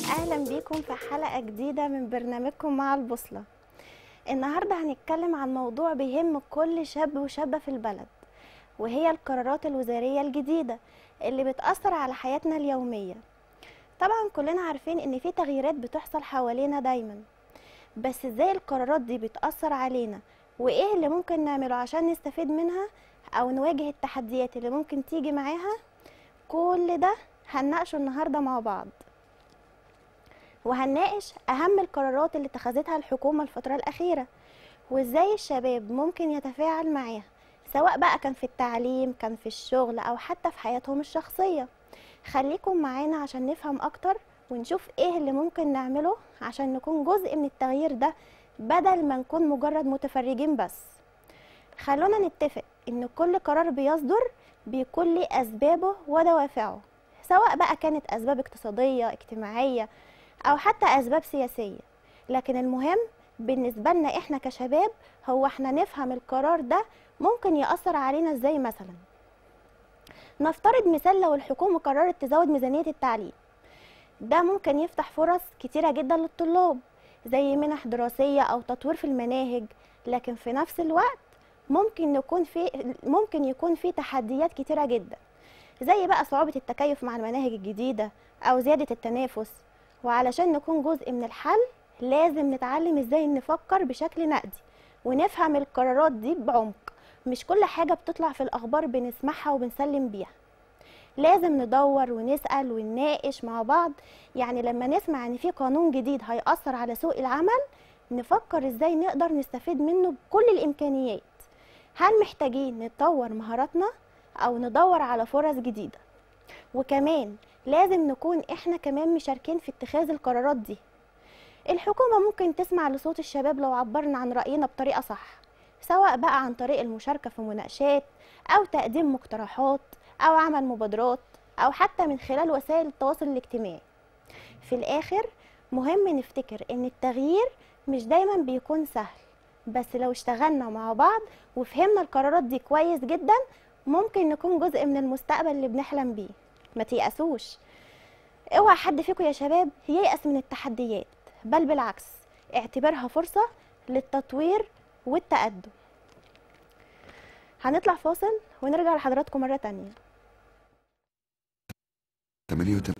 اهلا بيكم في حلقه جديده من برنامجكم مع البوصله النهارده هنتكلم عن موضوع بيهم كل شاب وشابه في البلد وهي القرارات الوزاريه الجديده اللي بتاثر على حياتنا اليوميه طبعا كلنا عارفين ان في تغييرات بتحصل حوالينا دايما بس ازاي القرارات دي بتاثر علينا وايه اللي ممكن نعمله عشان نستفيد منها او نواجه التحديات اللي ممكن تيجي معاها كل ده هنناقشه النهارده مع بعض وهنناقش أهم القرارات اللي اتخذتها الحكومة الفترة الأخيرة وإزاي الشباب ممكن يتفاعل معاها سواء بقى كان في التعليم كان في الشغل أو حتى في حياتهم الشخصية خليكم معانا عشان نفهم أكتر ونشوف إيه اللي ممكن نعمله عشان نكون جزء من التغيير ده بدل ما نكون مجرد متفرجين بس خلونا نتفق إن كل قرار بيصدر بيكون ليه أسبابه ودوافعه سواء بقى كانت أسباب اقتصادية اجتماعية او حتى اسباب سياسيه لكن المهم بالنسبه لنا احنا كشباب هو احنا نفهم القرار ده ممكن ياثر علينا ازاي مثلا نفترض مثال لو الحكومه قررت تزود ميزانيه التعليم ده ممكن يفتح فرص كتيره جدا للطلاب زي منح دراسيه او تطوير في المناهج لكن في نفس الوقت ممكن يكون في ممكن يكون في تحديات كتيره جدا زي بقى صعوبه التكيف مع المناهج الجديده او زياده التنافس وعلشان نكون جزء من الحل لازم نتعلم ازاي نفكر بشكل نقدي ونفهم القرارات دي بعمق مش كل حاجة بتطلع في الأخبار بنسمعها وبنسلم بيها لازم ندور ونسأل ونناقش مع بعض يعني لما نسمع ان في قانون جديد هيأثر على سوق العمل نفكر ازاي نقدر نستفيد منه بكل الإمكانيات هل محتاجين نطور مهاراتنا أو ندور على فرص جديدة وكمان لازم نكون احنا كمان مشاركين في اتخاذ القرارات دي الحكومة ممكن تسمع لصوت الشباب لو عبرنا عن رأينا بطريقة صح سواء بقى عن طريق المشاركة في مناقشات أو تقديم مقترحات أو عمل مبادرات أو حتى من خلال وسائل التواصل الاجتماعي في الآخر مهم نفتكر إن التغيير مش دايما بيكون سهل بس لو اشتغلنا مع بعض وفهمنا القرارات دي كويس جدا ممكن نكون جزء من المستقبل اللي بنحلم بيه ما تيأسوش اوعى حد فيكم يا شباب ييأس من التحديات بل بالعكس اعتبرها فرصة للتطوير والتقدم هنطلع فاصل ونرجع لحضراتكم مرة تانية 88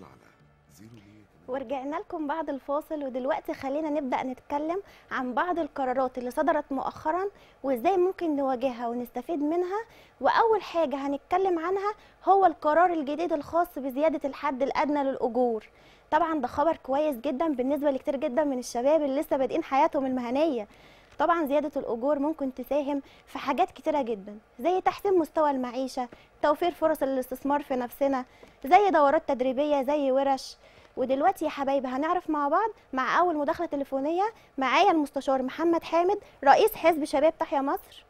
ورجعنا لكم بعد الفاصل ودلوقتي خلينا نبدأ نتكلم عن بعض القرارات اللي صدرت مؤخرا وازاي ممكن نواجهها ونستفيد منها وأول حاجة هنتكلم عنها هو القرار الجديد الخاص بزيادة الحد الأدنى للأجور طبعا ده خبر كويس جدا بالنسبة لكتير جدا من الشباب اللي لسه بادئين حياتهم المهنية طبعا زيادة الأجور ممكن تساهم في حاجات كتيرة جدا زي تحسين مستوى المعيشة توفير فرص الاستثمار في نفسنا زي دورات تدريبية زي ورش ودلوقتي يا حبايبي هنعرف مع بعض مع اول مداخله تليفونيه معايا المستشار محمد حامد رئيس حزب شباب تحيا مصر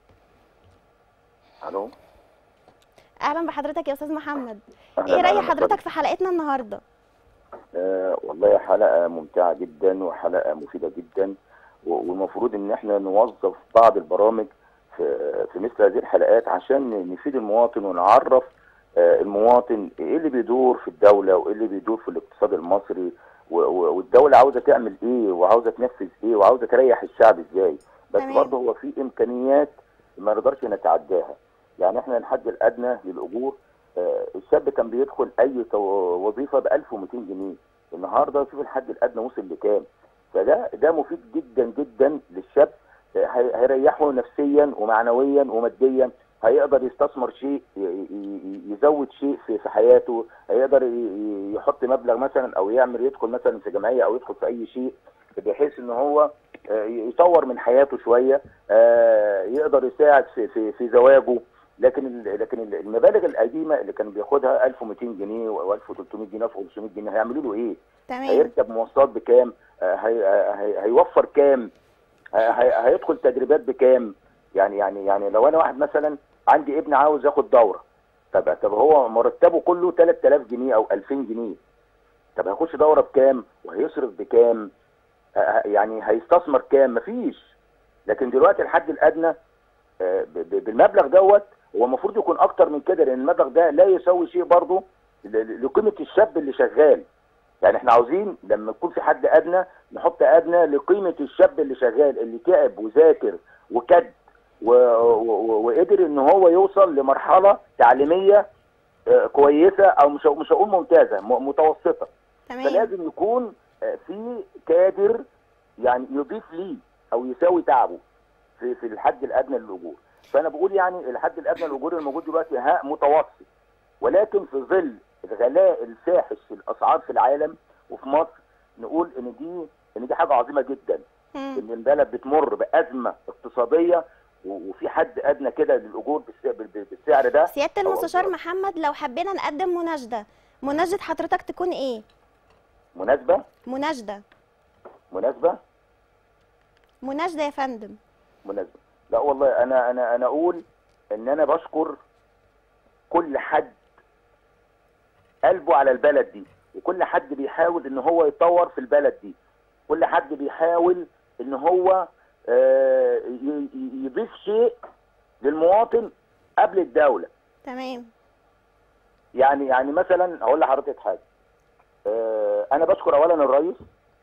الو اهلا بحضرتك يا استاذ محمد أهلاً، ايه راي أهلاً حضرتك في حلقتنا النهارده آه والله حلقه ممتعه جدا وحلقه مفيده جدا و- والمفروض ان احنا نوظف بعض البرامج في في مثل هذه الحلقات عشان نفيد المواطن ونعرف آه المواطن ايه اللي بيدور في الدوله وايه اللي بيدور في الاقتصاد المصري و- و- والدوله عاوزه تعمل ايه وعاوزه تنفذ ايه وعاوزه تريح الشعب ازاي بس تمام. برضه هو في امكانيات ما نقدرش نتعداها يعني احنا الحد الادنى للاجور آه، الشاب كان بيدخل اي تو- وظيفه ب 1200 جنيه النهارده شوف الحد الادنى وصل لكام فده ده مفيد جدا جدا للشاب آه، هي- هيريحه نفسيا ومعنويا وماديا هيقدر يستثمر شيء ي- ي- يزود شيء في في حياته هيقدر ي- ي- يحط مبلغ مثلا او يعمل يدخل مثلا في جمعيه او يدخل في اي شيء بحيث ان هو آه، يطور من حياته شويه آه، يقدر يساعد في في في زواجه لكن ال- لكن ال- المبالغ القديمه اللي كان بياخدها 1200 جنيه و1300 جنيه و500 جنيه هيعملوا له ايه؟ تمام هيركب مواصلات بكام؟ آه، هي آه، هي هيوفر كام؟ آه، هي- هيدخل تدريبات بكام؟ يعني يعني يعني لو انا واحد مثلا عندي ابن عاوز ياخد دوره طب طب هو مرتبه كله 3000 جنيه او 2000 جنيه طب هيخش دوره بكام؟ وهيصرف بكام؟ آه، يعني هيستثمر كام؟ مفيش لكن دلوقتي الحد الادنى آه، ب- ب- بالمبلغ دوت هو المفروض يكون اكتر من كده لان المبلغ ده لا يساوي شيء برضه ل- ل- لقيمه الشاب اللي شغال يعني احنا عاوزين لما يكون في حد ادنى نحط ادنى لقيمه الشاب اللي شغال اللي تعب وذاكر وكد و... و... وقدر ان هو يوصل لمرحله تعليميه آه، كويسه او مش مش هقول ممتازه م- متوسطه تمام فلازم يكون آه، في كادر يعني يضيف ليه او يساوي تعبه في في الحد الادنى للاجور فانا بقول يعني الحد الادنى للاجور الموجود دلوقتي ها متوسط ولكن في ظل الغلاء الفاحش في الاسعار في العالم وفي مصر نقول ان دي ان دي حاجه عظيمه جدا مم. ان البلد بتمر بازمه اقتصاديه و- وفي حد ادنى كده للاجور بالس- بال- بالسعر ده سياده هو- المستشار محمد لو حبينا نقدم مناشده مناشده حضرتك تكون ايه مناسبه مناشده مناسبه مناشده يا فندم مناسبه لا والله انا انا انا اقول ان انا بشكر كل حد قلبه على البلد دي وكل حد بيحاول ان هو يطور في البلد دي كل حد بيحاول ان هو آه، ي- ي- يضيف شيء للمواطن قبل الدوله تمام يعني يعني مثلا هقول لحضرتك حاجه آه، انا بشكر اولا الرئيس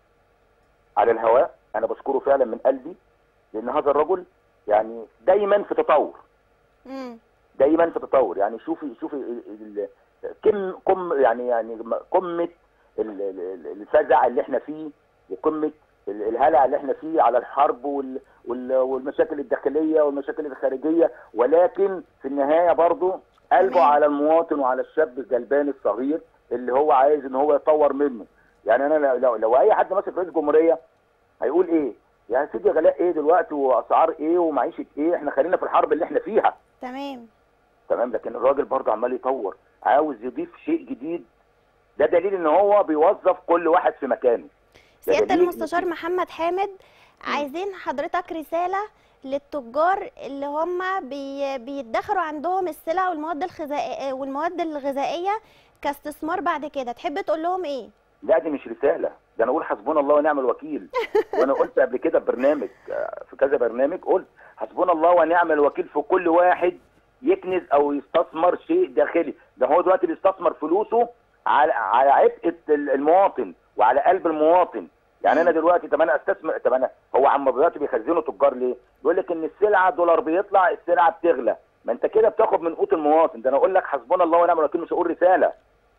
على الهواء انا بشكره فعلا من قلبي لان هذا الرجل يعني دايما في تطور مم. دايما في تطور يعني شوفي شوفي ال- ال- كم كم يعني يعني قمه ال- ال- الفزع اللي احنا فيه وقمه ال- الهلع اللي احنا فيه على الحرب وال وال والمشاكل الداخليه والمشاكل الخارجيه ولكن في النهايه برضه قلبه تمام. على المواطن وعلى الشاب الجلبان الصغير اللي هو عايز ان هو يطور منه يعني انا لو- لو, لو اي حد ماسك رئيس جمهوريه هيقول ايه يا سيدي غلاء ايه دلوقتي واسعار ايه ومعيشه ايه احنا خلينا في الحرب اللي احنا فيها تمام تمام لكن الراجل برضه عمال يطور عاوز يضيف شيء جديد ده دليل ان هو بيوظف كل واحد في مكانه ده سياده دليل إن المستشار في- محمد حامد عايزين حضرتك رساله للتجار اللي هم بي بيدخروا عندهم السلع والمواد الغذائيه والمواد الغذائيه كاستثمار بعد كده تحب تقول لهم ايه لا دي مش رساله ده انا اقول حسبنا الله ونعم الوكيل وانا قلت قبل كده في برنامج آه، في كذا برنامج قلت حسبنا الله ونعم الوكيل في كل واحد يكنز او يستثمر شيء داخلي ده هو دلوقتي بيستثمر فلوسه على على عبء المواطن وعلى قلب المواطن يعني انا دلوقتي طب انا استثمر طب انا هو عم دلوقتي بيخزنوا تجار ليه؟ بيقول لك ان السلعه دولار بيطلع السلعه بتغلى ما انت كده بتاخد من قوت المواطن ده انا اقول لك حسبنا الله ونعم الوكيل مش هقول رساله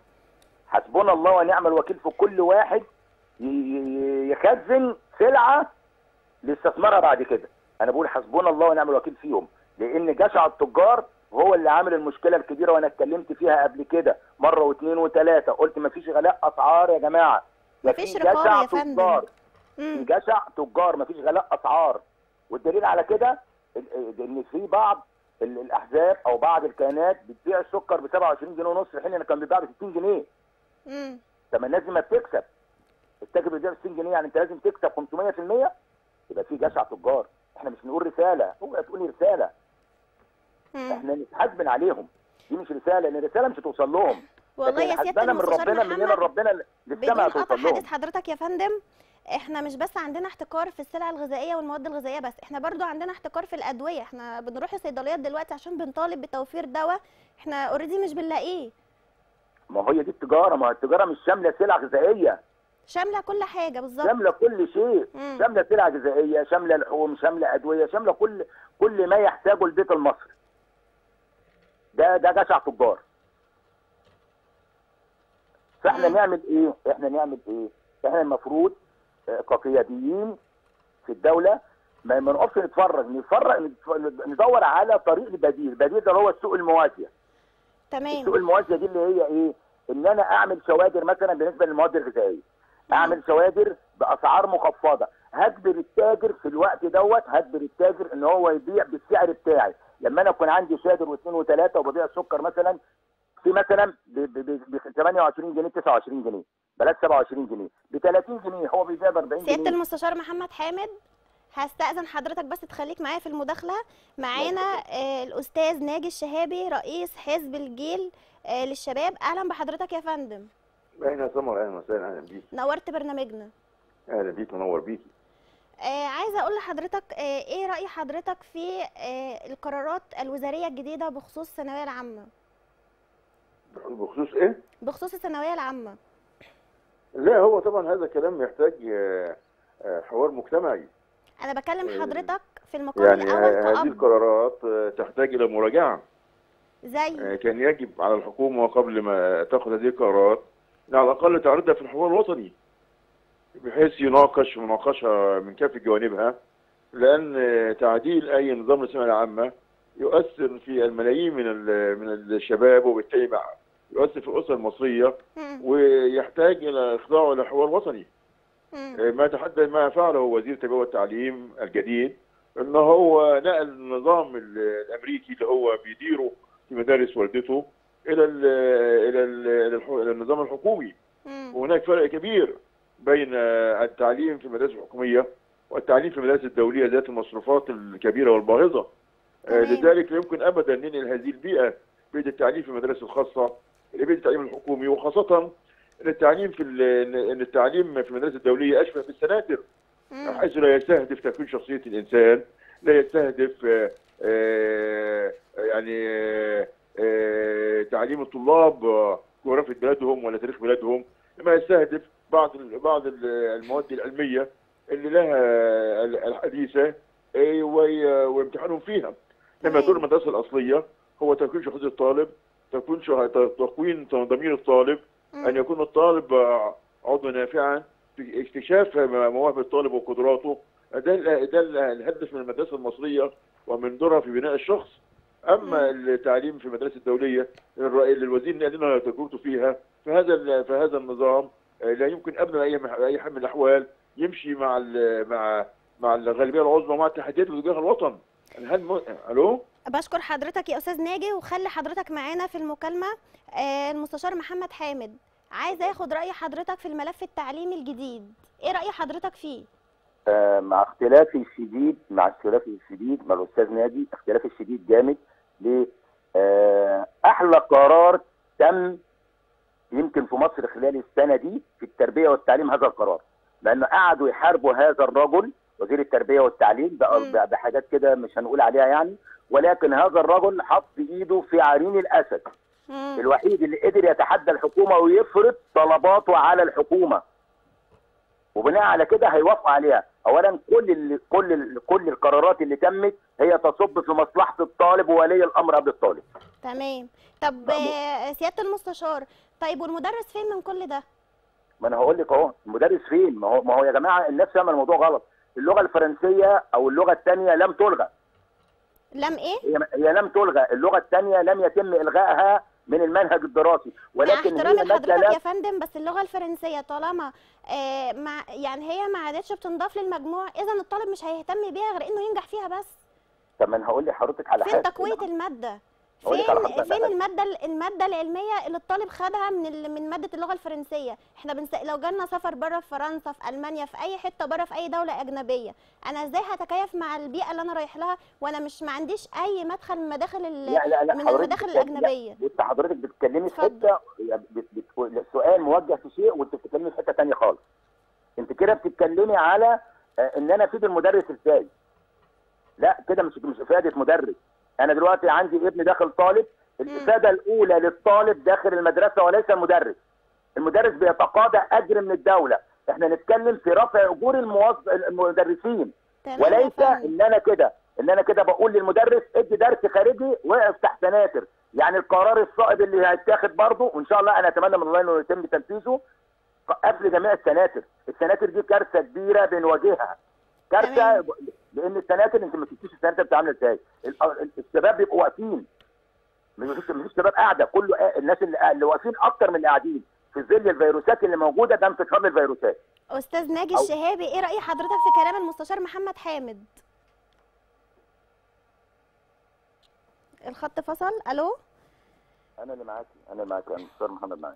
حسبنا الله ونعم الوكيل في كل واحد ي- ي- يخزن سلعه لاستثمارها بعد كده انا بقول حسبنا الله ونعم الوكيل فيهم لان جشع التجار هو اللي عامل المشكله الكبيره وانا اتكلمت فيها قبل كده مره واثنين وثلاثه قلت مفيش غلاء اسعار يا جماعه ده مفيش في رقابة جشع يا فندم. تجار في مم. جشع تجار مفيش غلاء اسعار والدليل على كده ال- ان في بعض ال- الاحزاب او بعض الكيانات بتبيع السكر ب 27 جنيه ونص في حين انه كان بيتباع ب 60 جنيه مم. طب ما الناس دي ما بتكسب التاجر بيبيع ب 60 جنيه يعني انت لازم تكسب 500% يبقى في جشع تجار احنا مش نقول رساله هو تقولي رساله مم. احنا نتحاسبن عليهم دي مش رساله لان الرساله مش هتوصل لهم والله لكن يا سياده الحسبانة من المستشار ربنا مننا محمد لربنا للسماء بدون قطع هتوصل لهم حديث حضرتك يا فندم احنا مش بس عندنا احتكار في السلع الغذائيه والمواد الغذائيه بس احنا برضو عندنا احتكار في الادويه احنا بنروح الصيدليات دلوقتي عشان بنطالب بتوفير دواء احنا اوريدي مش بنلاقيه ما هي دي التجاره ما هي التجاره مش شامله سلع غذائيه شامله كل حاجه بالظبط شامله كل شيء مم. شامله سلع غذائيه شامله لحوم شامله ادويه شامله كل كل ما يحتاجه البيت المصري ده ده جشع تجار فاحنا مم. نعمل ايه احنا نعمل ايه احنا المفروض آه، كقياديين في الدوله ما ما نقفش نتفرج نتفرج نتف- ندور على طريق بديل البديل ده هو السوق الموازيه السوق تمام الموازيه دي اللي هي ايه ان انا اعمل شوادر مثلا بالنسبه للمواد الغذائيه اعمل شوادر باسعار مخفضه هجبر التاجر في الوقت دوت هجبر التاجر ان هو يبيع بالسعر بتاعي لما انا اكون عندي شادر واثنين وثلاثه وببيع السكر مثلا في مثلا ب ب- ب 28 جنيه 29 جنيه بلاش 27 جنيه ب 30 جنيه هو بيبيع ب 40 سياده جنيه المستشار محمد حامد هستأذن حضرتك بس تخليك معايا في المداخلة معانا آه الأستاذ ناجي الشهابي رئيس حزب الجيل آه للشباب أهلا بحضرتك يا فندم اهلا يا سمر اهلا وسهلا اهلا بيك نورت برنامجنا اهلا بيك منور بيكي آه عايزه اقول لحضرتك آه ايه راي حضرتك في آه القرارات الوزاريه الجديده بخصوص الثانويه العامه بخصوص ايه؟ بخصوص الثانويه العامه لا هو طبعا هذا كلام يحتاج آه، آه، حوار مجتمعي انا بكلم آه، حضرتك في المقام يعني الاول ه- هذه كأب القرارات آه، تحتاج الى مراجعه زي آه، كان يجب على الحكومه قبل ما تاخذ هذه القرارات إن على الاقل تعرضها في الحوار الوطني بحيث يناقش مناقشه من كافه جوانبها لان آه، تعديل اي نظام الثانويه العامه يؤثر في الملايين من ال- من الشباب وبالتالي مع- يؤثر في الاسره المصريه مم. ويحتاج الى اخضاعه لحوار وطني مم. ما تحدث ما فعله وزير التربيه والتعليم الجديد ان هو نقل النظام ال- الامريكي اللي هو بيديره في مدارس والدته الى ال الى ال الى, الح- إلى النظام الحكومي مم. وهناك فرق كبير بين آه، التعليم في المدارس الحكوميه والتعليم في المدارس الدوليه ذات المصروفات الكبيره والباهظه آه، تمام. لذلك لا يمكن ابدا ننقل هذه البيئه بيئه التعليم في المدارس الخاصه الى بيئه التعليم الحكومي وخاصه ان التعليم في ال- ان التعليم في المدارس الدوليه اشبه بالسناتر مم. حيث لا يستهدف تكوين شخصيه الانسان لا يستهدف آه، آه، يعني آه، آه، تعليم الطلاب آه، جغرافيه بلادهم ولا تاريخ بلادهم لما يستهدف بعض ال- بعض ال- المواد العلميه اللي لها ال- الحديثه آه، وي- ويمتحنهم فيها لما تمام. دور المدرسه الاصليه هو تكوين شخصيه الطالب تكوين شه- تكوين ضمير الطالب مم. ان يكون الطالب آه، عضو نافعا في اكتشاف مواهب الطالب وقدراته ده ال- ده ال- الهدف من المدرسه المصريه ومن دورها في بناء الشخص اما التعليم في المدارس الدوليه الر- اللي الوزير نقل لنا تجربته فيها فهذا ال- فهذا النظام آه، لا يمكن ابدا اي مح- اي حال من الاحوال يمشي مع ال- مع مع الغالبيه العظمى ومع التحديات اللي تجاه الوطن هل م... الو بشكر حضرتك يا استاذ ناجي وخلي حضرتك معانا في المكالمه آه، المستشار محمد حامد عايزه ياخد راي حضرتك في الملف التعليمي الجديد ايه راي حضرتك فيه آه، مع اختلافي الشديد مع اختلافي الشديد مع الاستاذ نادي اختلافي الشديد جامد ليه؟ آه، احلى قرار تم يمكن في مصر خلال السنه دي في التربيه والتعليم هذا القرار لانه قعدوا يحاربوا هذا الرجل وزير التربيه والتعليم بقى- مم. بقى بحاجات كده مش هنقول عليها يعني ولكن هذا الرجل حط ايده في عرين الاسد مم. الوحيد اللي قدر يتحدى الحكومه ويفرض طلباته على الحكومه وبناء على كده هيوافقوا عليها اولا كل ال كل ال كل القرارات اللي تمت هي تصب في مصلحه الطالب وولي الامر قبل الطالب تمام طب آه، سياده المستشار طيب والمدرس فين من كل ده ما انا هقول لك اهو المدرس فين ما هو ما هو يا جماعه الناس فاهمه الموضوع غلط اللغه الفرنسيه او اللغه الثانيه لم تلغى لم ايه هي هي لم تلغى اللغه الثانيه لم يتم الغائها من المنهج الدراسي مع ولكن احترامي هي ماده لحضرتك لا يا فندم بس اللغه الفرنسيه طالما آه مع يعني هي ما عادتش بتنضاف للمجموع اذا الطالب مش هيهتم بيها غير انه ينجح فيها بس طب ما انا هقول لحضرتك على فين حاجه تقويه الماده أقول لك على فين حاجة. فين الماده الماده العلميه اللي الطالب خدها من ال- من ماده اللغه الفرنسيه احنا بنس... لو جالنا سفر بره في فرنسا في المانيا في اي حته بره في اي دوله اجنبيه انا ازاي هتكيف مع البيئه اللي انا رايح لها وانا مش ما عنديش اي مدخل من مداخل ال... لا لا لا من حضرتك المداخل بتتكلم- الاجنبيه بص حضرتك بتتكلمي في اتفضل. حته يعني بت- بت- السؤال موجه في شيء وانت بتتكلمي في حته ثانيه خالص انت كده بتتكلمي على آه، ان انا افيد المدرس ازاي لا كده مش مش افاده مدرس انا دلوقتي عندي ابن داخل طالب الافاده الاولى للطالب داخل المدرسه وليس المدرس المدرس بيتقاضى اجر من الدوله احنا نتكلم في رفع اجور الموظف المدرسين تمام يا وليس فندم. ان انا كده ان انا كده بقول للمدرس ادي درس خارجي واقف تحت سناتر يعني القرار الصائب اللي هيتاخد برضه وان شاء الله انا اتمنى من الله انه يتم تنفيذه قفل جميع السناتر السناتر دي كارثه كبيره بنواجهها كارثه تمام. لان السناتر انت ما تشوفيش السناتر بتبقى عامله ازاي ال- الشباب بيبقوا واقفين مفيش مفيش شباب قاعده كله قاعد. الناس اللي, اللي واقفين اكتر من اللي قاعدين في ظل الفيروسات اللي موجوده ده انتشار للفيروسات استاذ ناجي أو- الشهابي ايه راي حضرتك في كلام المستشار محمد حامد الخط فصل الو انا اللي معاكي انا اللي معاكي انا مستشار محمد معاكي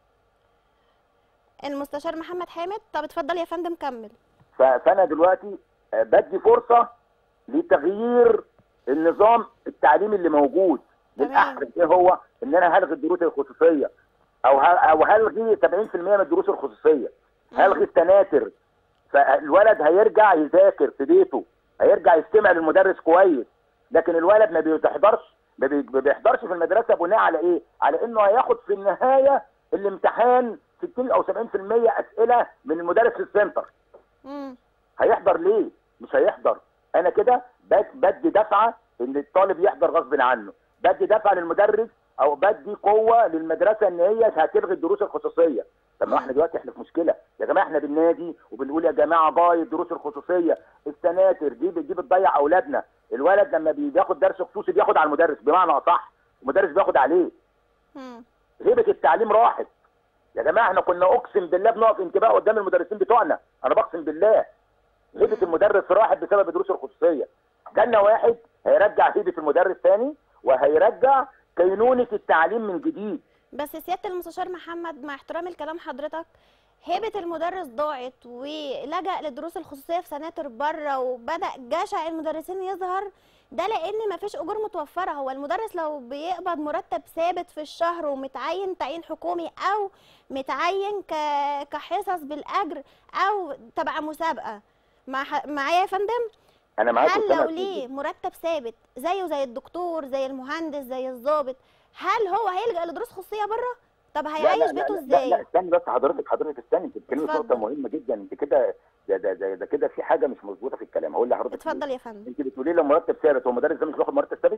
المستشار محمد حامد طب اتفضل يا فندم كمل ف- فانا دلوقتي آه، بدي فرصه لتغيير النظام التعليمي اللي موجود تمام. للاحسن ايه هو ان انا هلغي الدروس الخصوصيه او ه- او هلغي 70% من الدروس الخصوصيه هلغي السناتر فالولد هيرجع يذاكر في بيته هيرجع يستمع للمدرس كويس لكن الولد ما بيحضرش ما بي- ما بيحضرش في المدرسه بناء على ايه؟ على انه هياخد في النهايه الامتحان 60 او 70% اسئله من المدرس في السنتر مم. هيحضر ليه؟ مش هيحضر انا كده بد- بدي دفعه ان الطالب يحضر غصب عنه بدي دفعه للمدرس او بدي قوه للمدرسه ان هي هتلغي الدروس الخصوصيه طب ما احنا دلوقتي احنا في مشكله يا جماعه احنا بالنادي وبنقول يا جماعه باي الدروس الخصوصيه السناتر دي دي بتضيع اولادنا الولد لما بياخد درس خصوصي بياخد على المدرس بمعنى اصح المدرس بياخد عليه مم. هيبه التعليم راحت يا جماعه احنا كنا اقسم بالله بنقف انتباه قدام المدرسين بتوعنا انا بقسم بالله هيبه المدرس راحت بسبب الدروس الخصوصيه جالنا واحد هيرجع هيبه المدرس تاني وهيرجع كينونه التعليم من جديد بس سياده المستشار محمد مع احترامي لكلام حضرتك هيبه المدرس ضاعت ولجأ للدروس الخصوصيه في سناتر بره وبدأ جشع المدرسين يظهر ده لان مفيش اجور متوفره هو المدرس لو بيقبض مرتب ثابت في الشهر ومتعين تعيين حكومي او متعين ك... كحصص بالاجر او تبع مسابقه مع ح... معايا يا فندم انا معاك هل وسامع لو فيك. ليه مرتب ثابت زيه زي الدكتور زي المهندس زي الضابط هل هو هيلجأ لدروس خصوصيه بره طب لا هيعيش لا بيته لا, لا, لا ازاي استني بس حضرتك حضرتك استني انت بتتكلمي في اتفضل. نقطه مهمه جدا انت كده ده ده ده, ده كده في حاجه مش مظبوطه في الكلام هقول لحضرتك اتفضل يا فندم انت بتقولي لي مرتب ثابت هو المدرس ده مش بياخد مرتب ثابت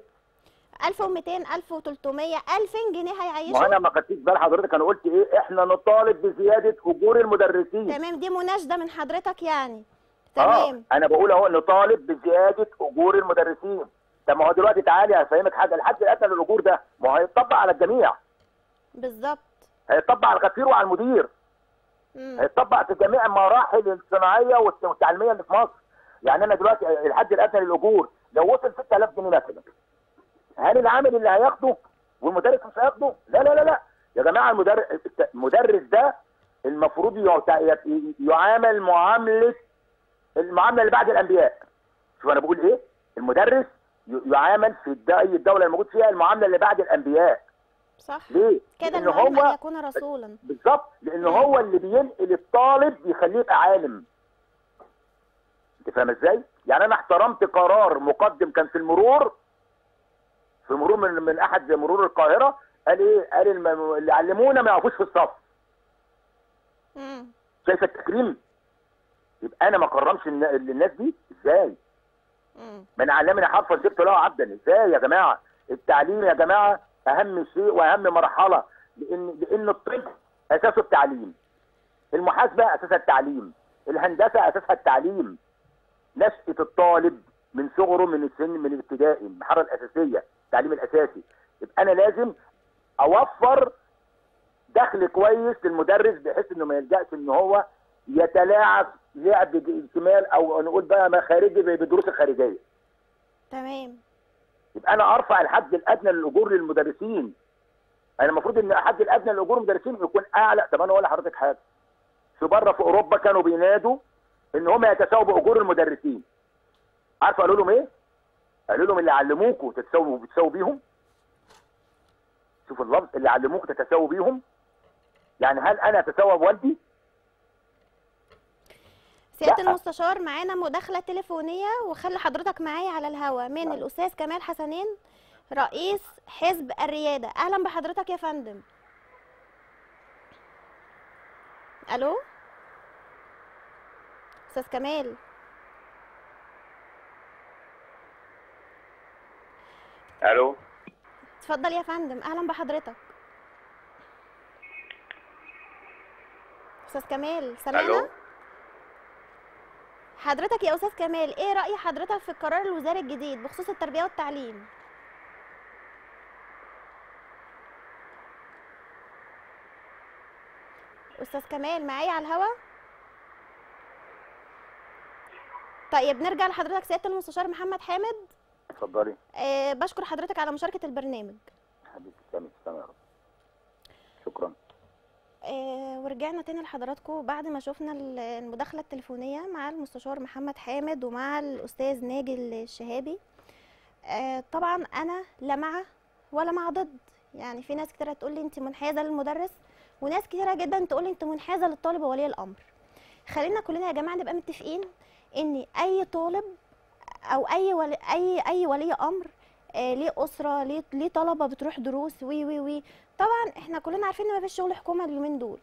1200 1300 2000 جنيه ما انا هيعيشوا ما خدتيش بال حضرتك انا قلت ايه احنا نطالب بزياده اجور المدرسين تمام دي مناشده من حضرتك يعني اه تمام انا بقول اهو نطالب بزياده اجور المدرسين طب ما هو دلوقتي تعالي هفهمك حاجه الحد الادنى للاجور ده ما هو هيتطبق على الجميع بالظبط هيتطبق على الغفير وعلى المدير مم. هيتطبق في جميع المراحل الصناعيه والت- والتعليميه اللي في مصر يعني انا دلوقتي الحد الادنى للاجور لو وصل 6000 جنيه مثلا هل العامل اللي هياخده والمدرس مش هياخده لا لا لا لا يا جماعه المدرس المدرس ده المفروض يع- يعامل معامله المعامله اللي بعد الانبياء شوف انا بقول ايه المدرس ي- يعامل في الد- اي الدوله الموجود فيها المعامله اللي بعد الانبياء صح ليه كده لان المهم ان هو يكون رسولا بالظبط لان هو اللي بينقل الطالب يخليه يبقى عالم انت فاهم ازاي يعني انا احترمت قرار مقدم كان في المرور في مرور من من احد مرور القاهره قال ايه قال الم- اللي علمونا ما يقفوش في الصف مم. شايف التكريم يبقى انا ما كرمش النا- الناس دي ازاي مم. من علمني حرفا سبت له عبدا ازاي يا جماعه التعليم يا جماعه اهم شيء واهم مرحله لان لان الطب اساسه التعليم المحاسبه اساسها التعليم الهندسه اساسها التعليم نشأة الطالب من صغره من السن من الابتدائي المرحله الاساسيه التعليم الاساسي يبقى انا لازم اوفر دخل كويس للمدرس بحيث انه ما يلجاش ان هو يتلاعب لعب اكتمال او نقول بقى ما خارجي بالدروس الخارجيه تمام يبقى انا ارفع الحد الادنى للاجور للمدرسين انا المفروض ان الحد الادنى للاجور المدرسين يكون اعلى طب انا اقول لحضرتك حاجه في بره في اوروبا كانوا بينادوا ان هم يتساووا باجور المدرسين عارف قالوا لهم ايه قالوا لهم اللي علموكوا تتساووا بتساووا بيهم شوف اللفظ اللي علموكوا تتساووا بيهم يعني هل انا اتساوى بوالدي سياده لا. المستشار معانا مداخله تليفونيه وخلي حضرتك معايا على الهوا من الاستاذ كمال حسنين رئيس حزب الرياده اهلا بحضرتك يا فندم الو استاذ كمال الو اتفضل يا فندم اهلا بحضرتك استاذ كمال سامعنا الو حضرتك يا استاذ كمال ايه راي حضرتك في القرار الوزاري الجديد بخصوص التربيه والتعليم استاذ كمال معايا على الهوا طيب نرجع لحضرتك سياده المستشار محمد حامد اتفضلي أه بشكر حضرتك على مشاركه البرنامج حبيبتي تسلمي تسلمي يا رب شكرا آه، ورجعنا تاني لحضراتكم بعد ما شفنا ال- المداخلة التليفونية مع المستشار محمد حامد ومع الأستاذ ناجي الشهابي آه، طبعا أنا لا مع ولا مع ضد يعني في ناس كتيرة تقول لي أنت منحازة للمدرس وناس كتيرة جدا تقول لي أنت منحازة للطالب وولي الأمر خلينا كلنا يا جماعة نبقى متفقين إن أي طالب أو أي ولي أي أي ولي أمر آه، ليه أسرة ليه ليه طلبة بتروح دروس وي وي وي طبعا احنا كلنا عارفين ان مفيش شغل حكومه اليومين دول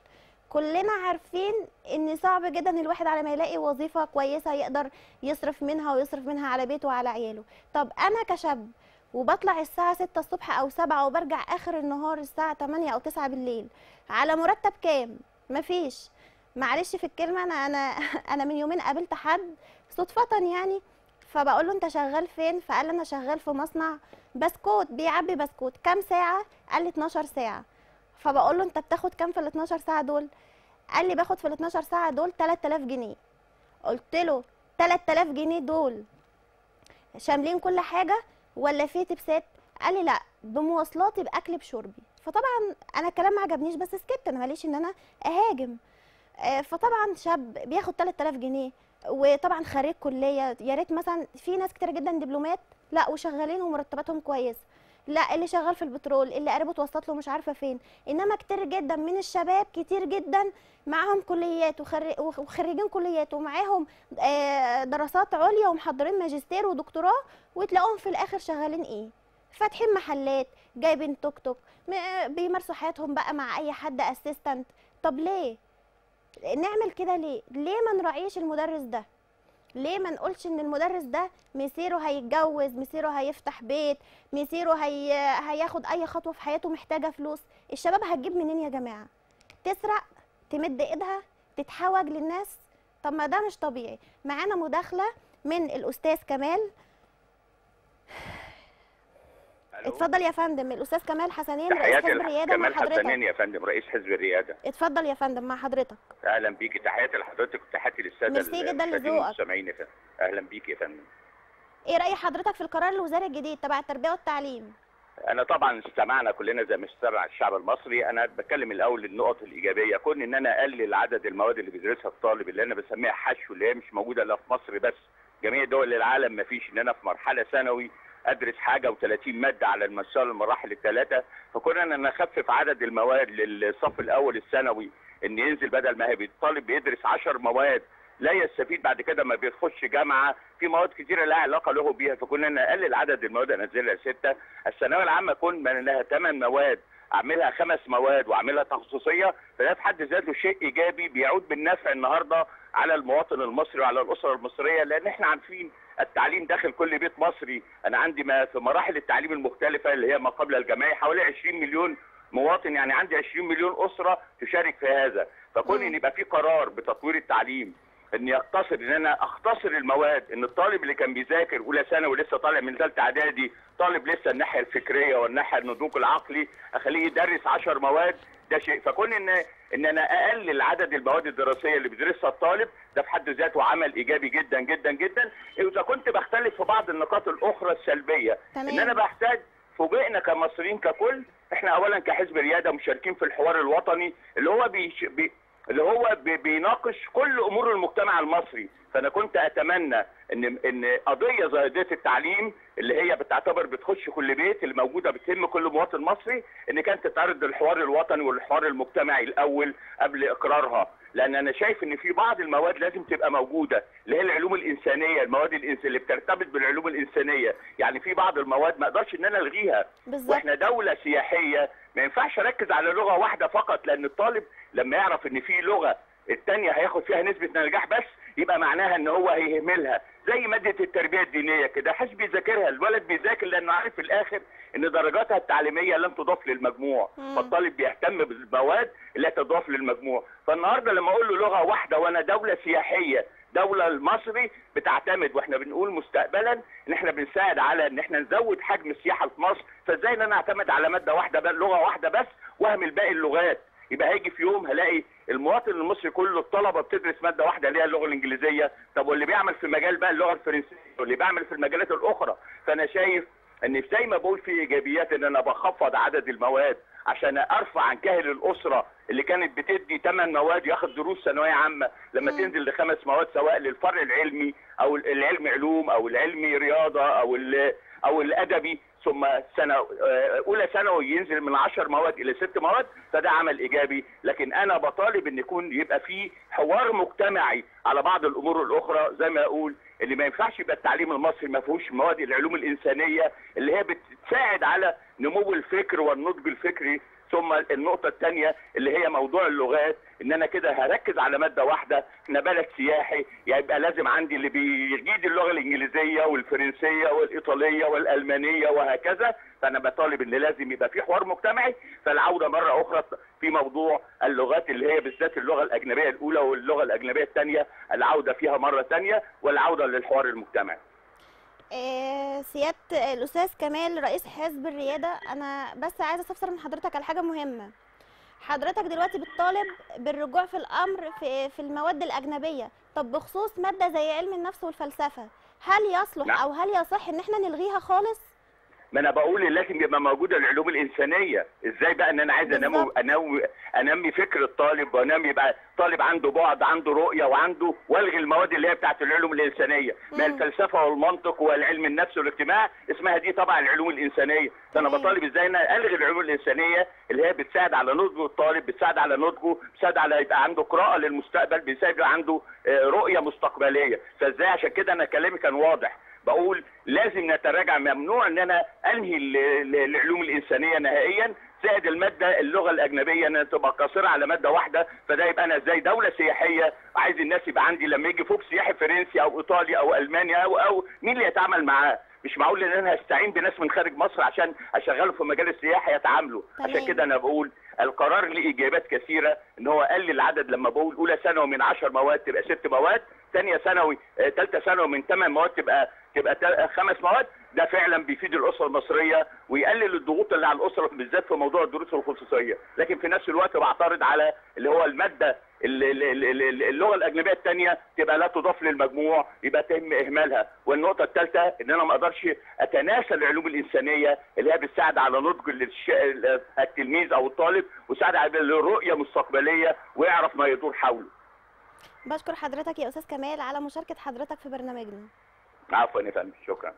كلنا عارفين ان صعب جدا الواحد على ما يلاقي وظيفه كويسه يقدر يصرف منها ويصرف منها على بيته وعلى عياله طب انا كشاب وبطلع الساعة 6 الصبح أو 7 وبرجع آخر النهار الساعة 8 أو 9 بالليل على مرتب كام؟ مفيش معلش في الكلمة أنا أنا أنا من يومين قابلت حد صدفة يعني فبقول له أنت شغال فين؟ فقال لي أنا شغال في مصنع بسكوت بيعبي بسكوت كام ساعة؟ قال لي 12 ساعة فبقول له أنت بتاخد كام في ال 12 ساعة دول؟ قال لي باخد في ال 12 ساعة دول 3000 جنيه قلت له 3000 جنيه دول شاملين كل حاجة ولا في تبسات قال لي لا بمواصلاتي باكلي بشربي فطبعا انا الكلام ما عجبنيش بس سكت انا ماليش ان انا اهاجم آه، فطبعا شاب بياخد 3000 جنيه وطبعا خريج كليه يا ريت مثلا في ناس كتير جدا دبلومات لا وشغالين ومرتباتهم كويس لا اللي شغال في البترول اللي قريبه توسط له مش عارفه فين انما كتير جدا من الشباب كتير جدا معاهم كليات وخري- وخريجين كليات ومعاهم آه، دراسات عليا ومحضرين ماجستير ودكتوراه وتلاقوهم في الاخر شغالين ايه فاتحين محلات جايبين توك توك م- بيمارسوا حياتهم بقى مع اي حد اسيستنت طب ليه نعمل كده ليه ليه ما نراعيش المدرس ده ليه ما نقولش ان المدرس ده مسيره هيتجوز مسيره هيفتح بيت مسيره هي... هياخد اي خطوه في حياته محتاجه فلوس الشباب هتجيب منين يا جماعه تسرق تمد ايدها تتحوج للناس طب ما ده مش طبيعي معانا مداخله من الاستاذ كمال اتفضل يا فندم الاستاذ كمال حسنين رئيس تحياتي حزب الرياده مع كمال حسنين حضرتك يا فندم رئيس حزب الرياده اتفضل يا فندم مع حضرتك اهلا بيكي تحياتي لحضرتك وتحياتي للساده ميرسي جدا المشاهدين لذوقك. والمستمعين يا فندم اهلا بيكي يا فندم ايه راي حضرتك في القرار الوزاري الجديد تبع التربيه والتعليم انا طبعا استمعنا كلنا زي ما استمع الشعب المصري انا بتكلم الاول النقط الايجابيه كون ان انا اقلل عدد المواد اللي بيدرسها الطالب اللي انا بسميها حشو اللي هي مش موجوده الا في مصر بس جميع دول العالم ما فيش ان انا في مرحله ثانوي ادرس حاجه و30 ماده على المسار المراحل الثلاثه فكنا ان نخفف عدد المواد للصف الاول الثانوي ان ينزل بدل ما هي الطالب بيدرس 10 مواد لا يستفيد بعد كده ما بيخش جامعه في مواد كتيره لها علاقه له بيها فكنا نقلل عدد المواد انزلها لسته الثانويه العامه كون من لها ثمان مواد اعملها خمس مواد واعملها تخصصيه فده في حد ذاته شيء ايجابي بيعود بالنفع النهارده على المواطن المصري وعلى الاسره المصريه لان احنا عارفين التعليم داخل كل بيت مصري انا عندي ما في مراحل التعليم المختلفه اللي هي ما قبل الجامعي حوالي 20 مليون مواطن يعني عندي 20 مليون اسره تشارك في هذا فكون مم. ان يبقى في قرار بتطوير التعليم ان يقتصر ان انا اختصر المواد ان الطالب اللي كان بيذاكر اولى ثانوي ولسه طالع من ثالثه اعدادي طالب لسه الناحيه الفكريه والناحيه النضوج العقلي اخليه يدرس 10 مواد ده شيء فكون ان ان انا اقلل عدد المواد الدراسيه اللي بيدرسها الطالب ده في حد ذاته عمل ايجابي جدا جدا جدا اذا كنت بختلف في بعض النقاط الاخرى السلبيه تمام. ان انا بحتاج فوجئنا كمصريين ككل احنا اولا كحزب رياده مشاركين في الحوار الوطني اللي هو بيش بي اللي هو بي بيناقش كل امور المجتمع المصري فانا كنت اتمنى ان ان قضيه زي قضيه التعليم اللي هي بتعتبر بتخش كل بيت اللي موجوده بتهم كل مواطن مصري ان كانت تتعرض للحوار الوطني والحوار المجتمعي الاول قبل اقرارها لان انا شايف ان في بعض المواد لازم تبقى موجوده اللي هي العلوم الانسانيه المواد الإنس... اللي بترتبط بالعلوم الانسانيه يعني في بعض المواد ما اقدرش ان انا الغيها بالظبط واحنا دوله سياحيه ما ينفعش اركز على لغه واحده فقط لان الطالب لما يعرف ان في لغه التانية هياخد فيها نسبة نجاح بس يبقى معناها ان هو هيهملها زي مادة التربية الدينية كده حش بيذاكرها الولد بيذاكر لانه عارف في الاخر ان درجاتها التعليمية لن تضاف للمجموع مم. فالطالب بيهتم بالمواد اللي تضاف للمجموع فالنهاردة لما اقول له لغة واحدة وانا دولة سياحية دولة المصري بتعتمد واحنا بنقول مستقبلا ان احنا بنساعد على ان احنا نزود حجم السياحة في مصر فازاي ان انا اعتمد على مادة واحدة بس لغة واحدة بس واهمل باقي اللغات يبقى هيجي في يوم هلاقي المواطن المصري كله الطلبه بتدرس ماده واحده اللي هي اللغه الانجليزيه طب واللي بيعمل في مجال بقى اللغه الفرنسيه واللي بيعمل في المجالات الاخرى فانا شايف ان زي ما بقول في ايجابيات ان انا بخفض عدد المواد عشان ارفع عن كاهل الاسره اللي كانت بتدي 8 مواد ياخد دروس ثانويه عامه لما مم. تنزل لخمس مواد سواء للفرع العلمي او العلم علوم او العلمي رياضه او ال- او الادبي ثم سنه آه، اولى ثانوي ينزل من 10 مواد الى 6 مواد فده عمل ايجابي لكن انا بطالب ان يكون يبقى في حوار مجتمعي على بعض الامور الاخرى زي ما اقول اللي ما ينفعش يبقى التعليم المصري ما فيهوش مواد العلوم الانسانيه اللي هي بتساعد على نمو الفكر والنضج الفكري ثم النقطه الثانيه اللي هي موضوع اللغات ان انا كده هركز على ماده واحده احنا بلد سياحي يبقى لازم عندي اللي بيجيد اللغه الانجليزيه والفرنسيه والايطاليه والالمانيه وهكذا فانا بطالب ان لازم يبقى في حوار مجتمعي فالعوده مره اخرى في موضوع اللغات اللي هي بالذات اللغه الاجنبيه الاولى واللغه الاجنبيه الثانيه العوده فيها مره ثانيه والعوده للحوار المجتمعي آه، سيادة الأستاذ كمال رئيس حزب الريادة أنا بس عايزة أستفسر من حضرتك على حاجة مهمة حضرتك دلوقتي بتطالب بالرجوع في الأمر في, في المواد الأجنبية طب بخصوص مادة زي علم النفس والفلسفة هل يصلح نعم. أو هل يصح إن احنا نلغيها خالص؟ ما انا بقول لازم يبقى موجوده العلوم الانسانيه ازاي بقى ان انا عايز انمي بالظبط. انمي انمي فكر الطالب وانمي بقى طالب عنده بعد عنده رؤيه وعنده والغي المواد اللي هي بتاعت العلوم الانسانيه ما مم. الفلسفه والمنطق والعلم النفس والاجتماع اسمها دي طبعا العلوم الانسانيه فانا تمام. بطالب ازاي ان أنا الغي العلوم الانسانيه اللي هي بتساعد على نضج الطالب بتساعد على نضجه بتساعد على يبقى عنده قراءه للمستقبل بتساعد يبقى عنده آه، رؤيه مستقبليه فازاي عشان كده انا كلامي كان واضح بقول لازم نتراجع ممنوع ان انا انهي ال- ال- العلوم الانسانيه نهائيا زائد الماده اللغه الاجنبيه انها تبقى قاصره على ماده واحده فده يبقى انا ازاي دوله سياحيه عايز الناس يبقى عندي لما يجي فوق سياحي فرنسي او ايطالي او المانيا او او مين اللي يتعامل معاه مش معقول ان انا هستعين بناس من خارج مصر عشان اشغله في مجال السياحه يتعاملوا تمام. عشان كده انا بقول القرار ليه ايجابيات كثيره ان هو قلل العدد لما بقول اولى ثانوي من 10 مواد تبقى ست مواد ثانيه ثانوي ثالثه ثانوي من 8 مواد تبقى تبقى تا- خمس مواد ده فعلا بيفيد الاسره المصريه ويقلل الضغوط اللي على الاسره بالذات في موضوع الدروس الخصوصيه لكن في نفس الوقت بعترض على اللي هو الماده ال- ال- ال- ال- اللغه الاجنبيه الثانيه تبقى لا تضاف للمجموع يبقى تم اهمالها والنقطه الثالثه ان انا ما اقدرش اتناسى العلوم الانسانيه اللي هي بتساعد على نضج للش- التلميذ او الطالب وساعد على رؤيه مستقبليه ويعرف ما يدور حوله بشكر حضرتك يا أستاذ كمال على مشاركة حضرتك في برنامجنا عفوا يا فندم شكرا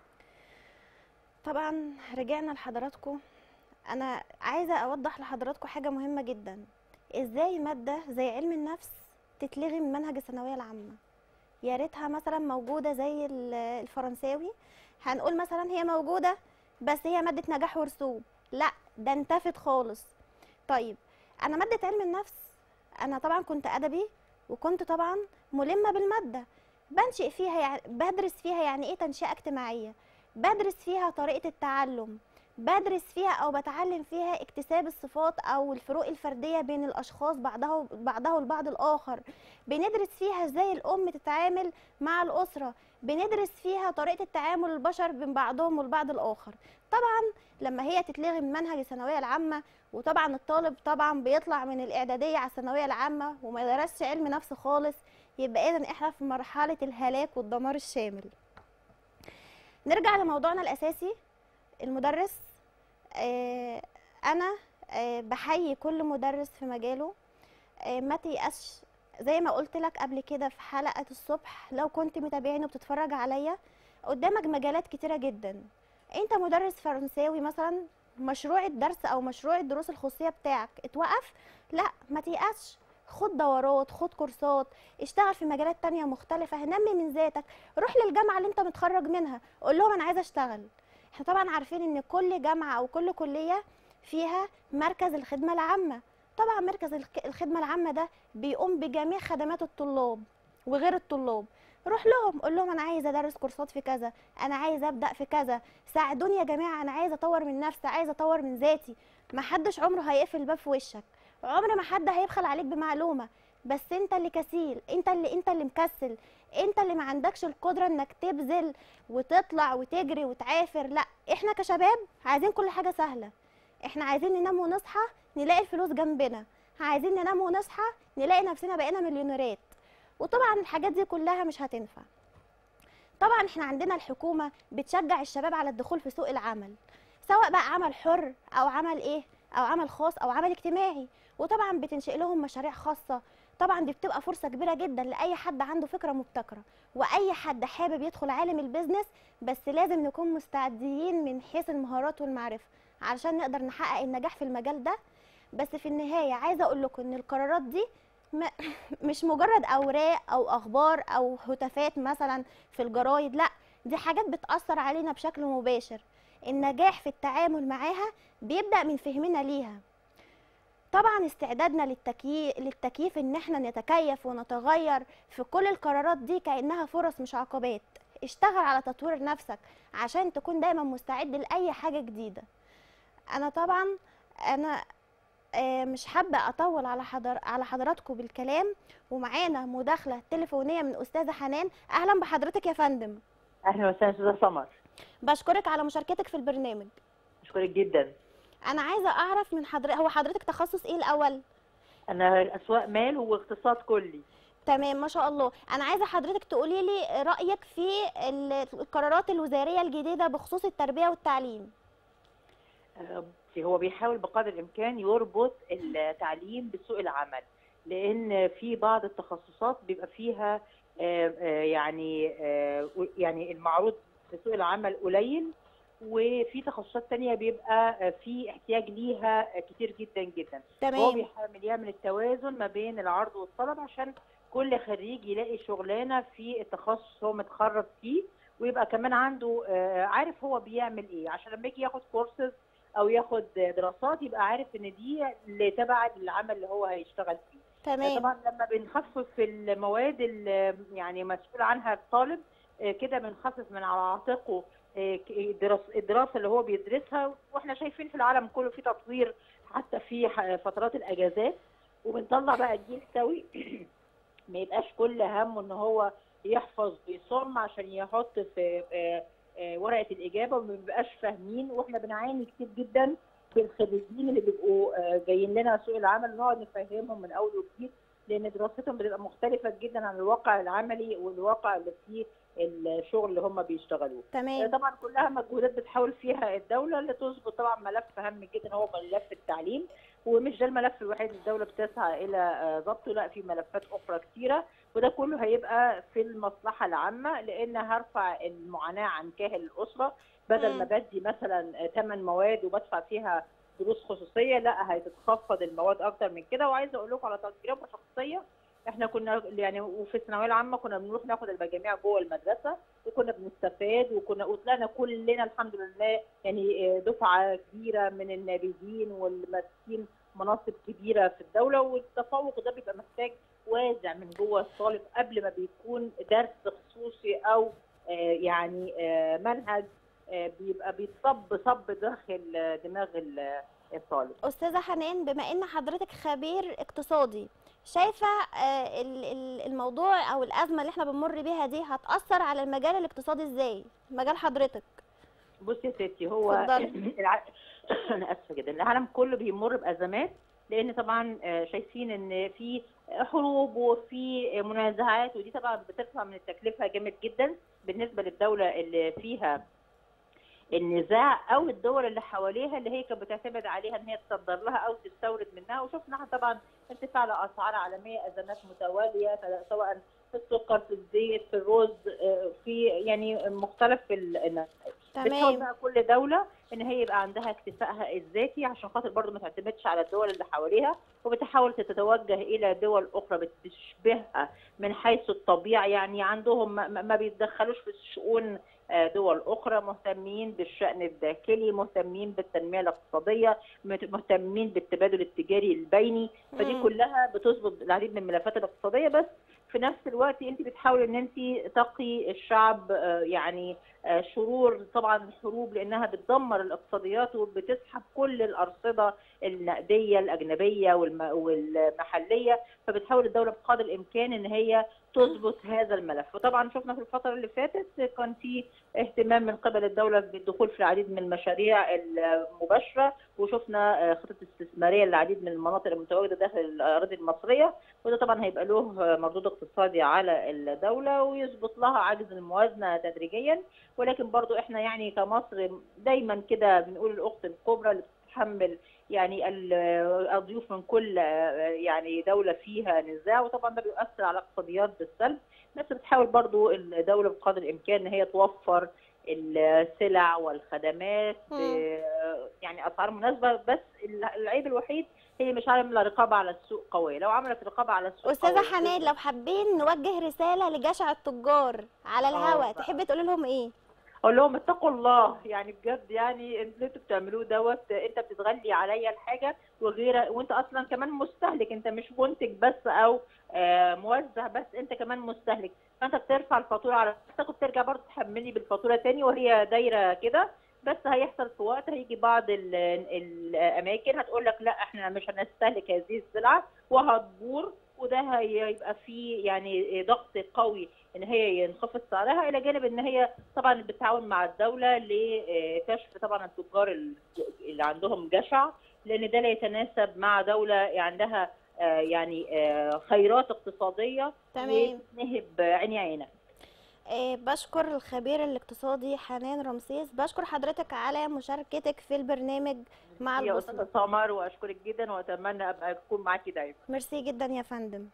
طبعا رجعنا لحضراتكم انا عايزه اوضح لحضراتكم حاجه مهمه جدا ازاي ماده زي علم النفس تتلغي من منهج الثانويه العامه يا ريتها مثلا موجوده زي ال- الفرنساوي هنقول مثلا هي موجوده بس هي ماده نجاح ورسوب لا ده انتفت خالص طيب انا ماده علم النفس انا طبعا كنت ادبي وكنت طبعا ملمه بالماده بنشئ فيها يعني بدرس فيها يعني ايه تنشئه اجتماعيه بدرس فيها طريقة التعلم بدرس فيها أو بتعلم فيها اكتساب الصفات أو الفروق الفردية بين الأشخاص بعضها بعضها والبعض الآخر بندرس فيها إزاي الأم تتعامل مع الأسرة بندرس فيها طريقة التعامل البشر بين بعضهم والبعض الآخر طبعا لما هي تتلغي من منهج الثانوية العامة وطبعا الطالب طبعا بيطلع من الإعدادية على الثانوية العامة وما درسش علم نفس خالص يبقى إذا إحنا في مرحلة الهلاك والدمار الشامل نرجع لموضوعنا الأساسي المدرس آه، أنا آه، بحيي كل مدرس في مجاله آه، ما تيأسش زي ما قلت لك قبل كده في حلقة الصبح لو كنت متابعني وبتتفرج عليا قدامك مجالات كتيرة جدا انت مدرس فرنساوي مثلا مشروع الدرس او مشروع الدروس الخصوصية بتاعك اتوقف لا ما تيأسش خد دورات خد كورسات اشتغل في مجالات تانية مختلفة نمي من ذاتك روح للجامعة اللي انت متخرج منها قول لهم انا عايزة اشتغل احنا طبعا عارفين ان كل جامعة او كل كلية فيها مركز الخدمة العامة طبعا مركز الخ- الخدمة العامة ده بيقوم بجميع خدمات الطلاب وغير الطلاب روح لهم قول لهم انا عايزه ادرس كورسات في كذا انا عايزه ابدا في كذا ساعدوني يا جماعه انا عايزه اطور من نفسي عايزه اطور من ذاتي محدش عمره هيقفل الباب في وشك عمر ما حد هيبخل عليك بمعلومه بس انت اللي كسيل انت اللي انت اللي مكسل انت اللي ما عندكش القدره انك تبذل وتطلع وتجري وتعافر لا احنا كشباب عايزين كل حاجه سهله احنا عايزين ننام ونصحى نلاقي الفلوس جنبنا عايزين ننام ونصحى نلاقي نفسنا بقينا مليونيرات وطبعا الحاجات دي كلها مش هتنفع طبعا احنا عندنا الحكومة بتشجع الشباب على الدخول في سوق العمل سواء بقى عمل حر او عمل ايه او عمل خاص او عمل اجتماعي وطبعا بتنشئ لهم مشاريع خاصة طبعا دي بتبقى فرصة كبيرة جدا لأي حد عنده فكرة مبتكرة وأي حد حابب يدخل عالم البيزنس بس لازم نكون مستعدين من حيث المهارات والمعرفة علشان نقدر نحقق النجاح في المجال ده بس في النهاية عايزة أقول لكم إن القرارات دي ما مش مجرد أوراق أو أخبار أو هتافات مثلا في الجرايد لا دي حاجات بتأثر علينا بشكل مباشر النجاح في التعامل معاها بيبدأ من فهمنا ليها طبعا استعدادنا للتكييف للتكييف ان احنا نتكيف ونتغير في كل القرارات دي كانها فرص مش عقبات اشتغل على تطوير نفسك عشان تكون دايما مستعد لاي حاجه جديده انا طبعا انا آه، مش حابه اطول على حضر على حضراتكم بالكلام ومعانا مداخله تليفونيه من استاذه حنان اهلا بحضرتك يا فندم اهلا وسهلا استاذه سمر بشكرك على مشاركتك في البرنامج اشكرك جدا انا عايزه اعرف من حضرتك هو حضرتك تخصص ايه الاول انا اسواق مال واقتصاد كلي تمام ما شاء الله انا عايزه حضرتك تقولي لي رايك في ال- القرارات الوزاريه الجديده بخصوص التربيه والتعليم آه، بصي، هو بيحاول بقدر الامكان يربط التعليم بسوق العمل لان في بعض التخصصات بيبقى فيها آه، آه، يعني آه، يعني المعروض في سوق العمل قليل وفي تخصصات تانية بيبقى آه، في احتياج ليها آه، كتير جدا جدا هو تمام بيحاول يعمل التوازن ما بين العرض والطلب عشان كل خريج يلاقي شغلانه في التخصص هو متخرج فيه ويبقى كمان عنده آه، عارف هو بيعمل ايه عشان لما يجي ياخد كورسز او ياخد دراسات يبقى عارف ان دي اللي تبع العمل اللي هو هيشتغل فيه تمام طبعا لما بنخفف المواد اللي يعني مسؤول عنها الطالب آه، كده بنخفف من على عاتقه آه، ك- الدراس- الدراسه اللي هو بيدرسها واحنا شايفين في العالم كله في تطوير حتى في ح- فترات الاجازات وبنطلع بقى جيل سوي ما يبقاش كل همه ان هو يحفظ ويصم عشان يحط في آه، آه، ورقه الاجابه وما بيبقاش فاهمين واحنا بنعاني كتير جدا في الخريجين اللي بيبقوا آه، جايين لنا سوق العمل نقعد نفهمهم من اول وجديد لان دراستهم بتبقى مختلفه جدا عن الواقع العملي والواقع اللي فيه الشغل اللي هم بيشتغلوه تمام طبعا كلها مجهودات بتحاول فيها الدوله اللي تظبط طبعا ملف هام جدا هو ملف التعليم ومش ده الملف الوحيد اللي الدوله بتسعى الى آه، ضبطه لا في ملفات اخرى كتيره وده كله هيبقى في المصلحه العامه لان هرفع المعاناه عن كاهل الاسره بدل مم. ما بدي مثلا 8 مواد وبدفع فيها دروس خصوصيه لا هتتخفض المواد اكتر من كده وعايزه اقول لكم على تجربه شخصيه احنا كنا يعني وفي الثانويه العامه كنا بنروح ناخد المجاميع جوه المدرسه وكنا بنستفاد وكنا وطلعنا كلنا الحمد لله يعني آه، دفعه كبيره من النابذين والماسكين مناصب كبيره في الدوله والتفوق ده بيبقى محتاج وازع من جوه الطالب قبل ما بيكون درس خصوصي او آه، يعني آه، منهج آه، بيبقى بيتصب صب داخل آه، دماغ ال- الطالب استاذه حنان بما ان حضرتك خبير اقتصادي شايفه آه، ال- ال- الموضوع او الازمه اللي احنا بنمر بيها دي هتاثر على المجال الاقتصادي ازاي مجال حضرتك بصي يا ستي هو اتفضلي. الع... انا اسفه جدا العالم كله بيمر بازمات لان طبعا آه، شايفين ان في حروب وفي منازعات ودي طبعا بترفع من التكلفه جامد جدا بالنسبه للدوله اللي فيها النزاع او الدول اللي حواليها اللي هي كانت بتعتمد عليها ان هي تصدر لها او تستورد منها وشفنا طبعا ارتفاع الاسعار عالميه ازمات متواليه سواء في السكر في الزيت في الرز آه، في يعني مختلف ال- النوعيات. بتحاول تمام بقى كل دوله ان هي يبقى عندها اكتفائها الذاتي عشان خاطر برضه ما تعتمدش على الدول اللي حواليها وبتحاول تتوجه الى دول اخرى بتشبهها من حيث الطبيعه يعني عندهم ما, ما بيتدخلوش في الشؤون آه، دول اخرى مهتمين بالشان الداخلي مهتمين بالتنميه الاقتصاديه مت- مهتمين بالتبادل التجاري البيني فدي مم. كلها بتظبط العديد من الملفات الاقتصاديه بس في نفس الوقت انت بتحاولي ان انت تقي الشعب آه، يعني آه، شرور طبعا الحروب لانها بتدمر الاقتصاديات وبتسحب كل الارصده النقديه الاجنبيه والم- والمحليه فبتحاول الدوله بقدر الامكان ان هي تظبط هذا الملف وطبعا شفنا في الفتره اللي فاتت كان في اهتمام من قبل الدوله بالدخول في العديد من المشاريع المباشره وشفنا آه، خطط استثماريه للعديد من المناطق المتواجده داخل الاراضي المصريه وده طبعا هيبقى له مردود اقتصادي على الدوله ويظبط لها عجز الموازنه تدريجيا ولكن برضو احنا يعني كمصر دايما كده بنقول الاخت الكبرى اللي بتتحمل يعني ال- الضيوف من كل يعني دوله فيها نزاع وطبعا ده بيؤثر على الاقتصاديات بالسلب بس بتحاول برضو الدوله بقدر الامكان ان هي توفر السلع والخدمات مم. ب- يعني اسعار مناسبه بس العيب الوحيد هي مش عامله رقابه على السوق قويه لو عملت رقابه على السوق استاذه قوية حنان لو حابين نوجه رساله لجشع التجار على الهوا آه. تحبي تقولي لهم ايه اقول لهم اتقوا الله يعني بجد يعني اللي انتوا بتعملوه دوت انت بتتغلي عليا الحاجه وغير وانت اصلا كمان مستهلك انت مش منتج بس او آه، موزع بس انت كمان مستهلك فانت بترفع الفاتوره على نفسك وبترجع برضه تحملني بالفاتوره تاني وهي دايره كده بس هيحصل في وقت هيجي بعض ال- الاماكن هتقول لك لا احنا مش هنستهلك هذه السلعه وهتبور وده هيبقى فيه يعني ضغط قوي ان هي ينخفض سعرها الى جانب ان هي طبعا بالتعاون مع الدوله لكشف طبعا التجار ال- اللي عندهم جشع لان ده لا يتناسب مع دوله عندها آه، يعني آه، خيرات اقتصاديه تمام وتنهب عيني عينك آه، بشكر الخبير الاقتصادي حنان رمسيس بشكر حضرتك على مشاركتك في البرنامج مع يا البوصلة استاذه سمر واشكرك جدا واتمنى ابقى اكون معاكي دايما ميرسي جدا يا فندم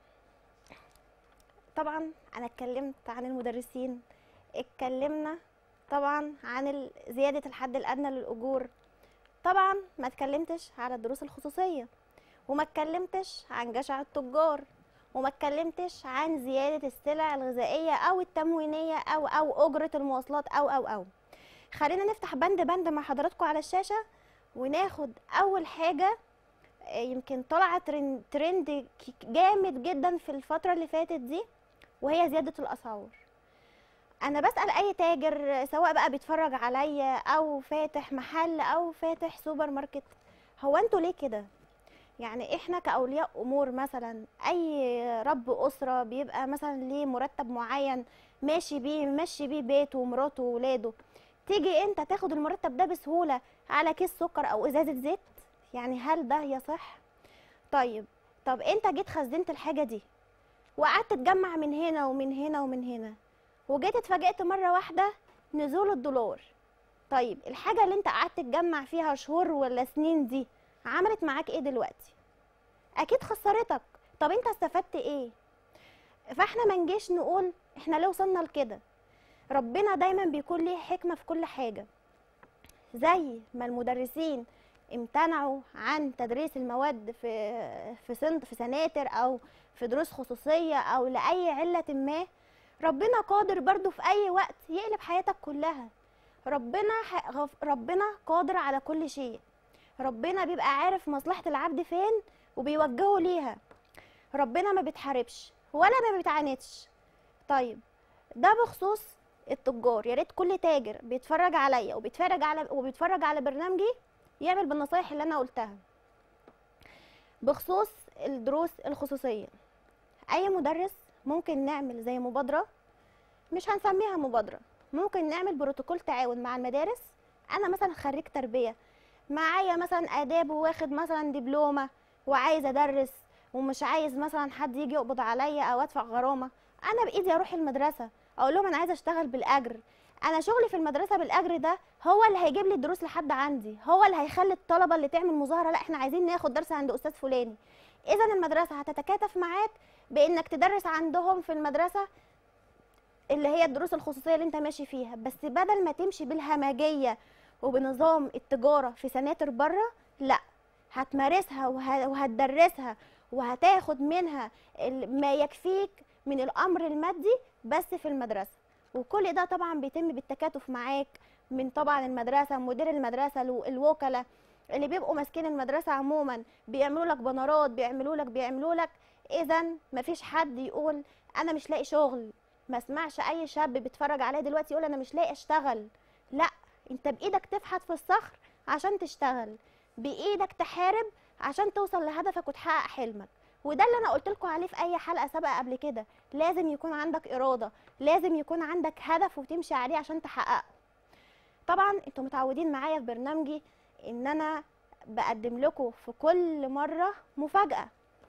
طبعا انا اتكلمت عن المدرسين اتكلمنا طبعا عن ال- زيادة الحد الأدنى للأجور طبعا ما اتكلمتش على الدروس الخصوصية وما اتكلمتش عن جشع التجار وما اتكلمتش عن زيادة السلع الغذائية أو التموينية أو أو أجرة المواصلات أو أو أو خلينا نفتح بند بند مع حضراتكم على الشاشة وناخد أول حاجة آه، يمكن طلع ترند, ترند ك- جامد جدا في الفترة اللي فاتت دي وهي زيادة الأسعار أنا بسأل أي تاجر سواء بقى بيتفرج عليا أو فاتح محل أو فاتح سوبر ماركت هو انتوا ليه كده؟ يعني احنا كأولياء أمور مثلا أي رب أسرة بيبقى مثلا ليه مرتب معين ماشي بيه ماشي بيه بيته ومراته وولاده تيجي انت تاخد المرتب ده بسهولة على كيس سكر أو إزازة زيت يعني هل ده يصح؟ طيب طب انت جيت خزنت الحاجة دي وقعدت تجمع من هنا ومن هنا ومن هنا وجيت اتفاجئت مرة واحدة نزول الدولار طيب الحاجة اللي انت قعدت تجمع فيها شهور ولا سنين دي عملت معاك ايه دلوقتي اكيد خسرتك طب انت استفدت ايه فاحنا ما نجيش نقول احنا ليه وصلنا لكده ربنا دايما بيكون ليه حكمة في كل حاجة زي ما المدرسين امتنعوا عن تدريس المواد في في سن في سناتر او في دروس خصوصيه او لاي عله ما ربنا قادر برضو في اي وقت يقلب حياتك كلها ربنا ح- غف- ربنا قادر على كل شيء ربنا بيبقى عارف مصلحه العبد فين وبيوجهه ليها ربنا ما بيتحاربش ولا ما بيتعاندش طيب ده بخصوص التجار يا ريت كل تاجر بيتفرج عليا وبيتفرج على وبيتفرج على برنامجي يعمل بالنصايح اللي انا قلتها بخصوص الدروس الخصوصيه اي مدرس ممكن نعمل زي مبادره مش هنسميها مبادره ممكن نعمل بروتوكول تعاون مع المدارس انا مثلا خريج تربيه معايا مثلا اداب وواخد مثلا دبلومه وعايز ادرس ومش عايز مثلا حد يجي يقبض عليا او ادفع غرامه انا بايدي اروح المدرسه اقول لهم انا عايزه اشتغل بالاجر انا شغلي في المدرسه بالاجر ده هو اللي هيجيب لي الدروس لحد عندي هو اللي هيخلي الطلبه اللي تعمل مظاهره لا احنا عايزين ناخد درس عند استاذ فلاني اذا المدرسه هتتكاتف معاك بانك تدرس عندهم في المدرسه اللي هي الدروس الخصوصيه اللي انت ماشي فيها بس بدل ما تمشي بالهمجيه وبنظام التجاره في سناتر بره لا هتمارسها وه- وهتدرسها وهتاخد منها ال- ما يكفيك من الامر المادي بس في المدرسه وكل ده طبعا بيتم بالتكاتف معاك من طبعا المدرسه مدير المدرسه الو- الوكلاء اللي بيبقوا ماسكين المدرسه عموما بيعملوا لك بنرات بيعملوا لك بيعملوا لك اذا مفيش حد يقول انا مش لاقي شغل ما اسمعش اي شاب بيتفرج عليا دلوقتي يقول انا مش لاقي اشتغل لا انت بايدك تفحت في الصخر عشان تشتغل بايدك تحارب عشان توصل لهدفك وتحقق حلمك وده اللي انا قلت لكم عليه في اي حلقه سابقه قبل كده لازم يكون عندك اراده لازم يكون عندك هدف وتمشي عليه عشان تحققه طبعا انتوا متعودين معايا في برنامجي ان انا بقدم لكم في كل مره مفاجاه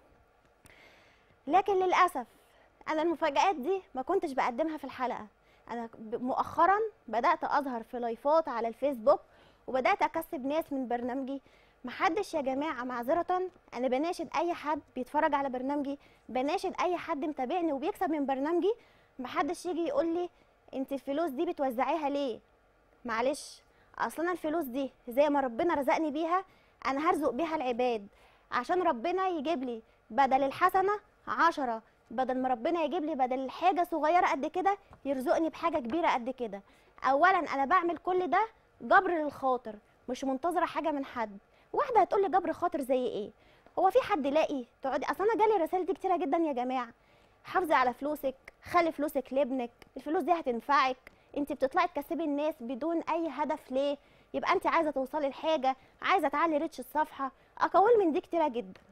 لكن للاسف انا المفاجآت دي ما كنتش بقدمها في الحلقه انا ب- مؤخرا بدات اظهر في لايفات على الفيسبوك وبدات اكسب ناس من برنامجي محدش يا جماعه معذره انا بناشد اي حد بيتفرج على برنامجي بناشد اي حد متابعني وبيكسب من برنامجي محدش يجي يقول لي انت الفلوس دي بتوزعيها ليه معلش اصلا الفلوس دي زي ما ربنا رزقني بيها انا هرزق بيها العباد عشان ربنا يجيب لي بدل الحسنه عشرة بدل ما ربنا يجيب لي بدل حاجه صغيره قد كده يرزقني بحاجه كبيره قد كده اولا انا بعمل كل ده جبر للخاطر مش منتظره حاجه من حد واحده هتقول لي جبر خاطر زي ايه هو في حد لاقي تقعدي اصل انا جالي رسائل دي كتيره جدا يا جماعه حافظي على فلوسك خلي فلوسك لابنك الفلوس دي هتنفعك انت بتطلعي تكسبي الناس بدون اي هدف ليه يبقى انت عايزه توصلي لحاجه عايزه تعلي ريتش الصفحه اقاويل من دي كتيره جدا